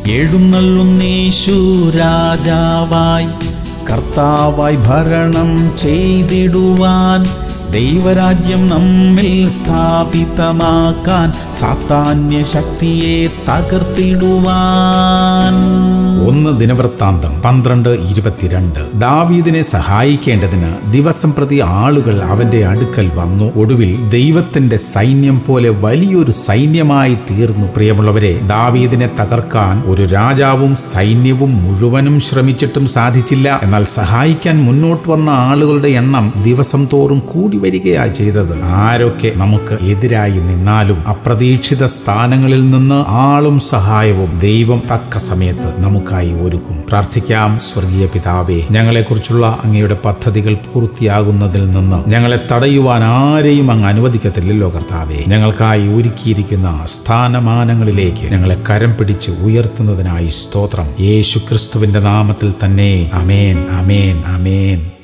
എഴുന്നള്ളുന്നേശു രാജാവായി കർത്താവായി ഭരണം ചെയ്തിടുവാൻ ദൈവരാജ്യം നമ്മിൽ സ്ഥാപിതമാക്കാൻ സാത്താന്യ ശക്തിയെ തകർത്തിടുവാൻ ഒന്ന് ദിനവൃത്താന്തം പന്ത്രണ്ട് ഇരുപത്തിരണ്ട് ദാവീദിനെ സഹായിക്കേണ്ടതിന് ദിവസം പ്രതി ആളുകൾ അവന്റെ അടുക്കൽ വന്നു ഒടുവിൽ ദൈവത്തിന്റെ സൈന്യം പോലെ വലിയൊരു സൈന്യമായി തീർന്നു പ്രിയമുള്ളവരെ ദാവീദിനെ തകർക്കാൻ ഒരു രാജാവും സൈന്യവും മുഴുവനും ശ്രമിച്ചിട്ടും സാധിച്ചില്ല എന്നാൽ സഹായിക്കാൻ മുന്നോട്ട് വന്ന ആളുകളുടെ എണ്ണം ദിവസം തോറും കൂടി വരികയാ ചെയ്തത് ആരൊക്കെ നമുക്ക് എതിരായി നിന്നാലും അപ്രതീക്ഷിത സ്ഥാനങ്ങളിൽ നിന്ന് ആളും സഹായവും ദൈവം തക്ക സമയത്ത് നമുക്കായി ഒരുക്കും പ്രാർത്ഥിക്കാം സ്വർഗീയ പിതാവേ ഞങ്ങളെക്കുറിച്ചുള്ള അങ്ങയുടെ പദ്ധതികൾ പൂർത്തിയാകുന്നതിൽ നിന്ന് ഞങ്ങളെ തടയുവാൻ ആരെയും അങ്ങ് അനുവദിക്കത്തില്ലല്ലോ കർത്താവേ ഞങ്ങൾക്കായി ഒരുക്കിയിരിക്കുന്ന സ്ഥാനമാനങ്ങളിലേക്ക് ഞങ്ങളെ കരം പിടിച്ച് ഉയർത്തുന്നതിനായി സ്തോത്രം യേശു ക്രിസ്തുവിന്റെ നാമത്തിൽ തന്നെ അമേൻ അമേൻ അമേൻ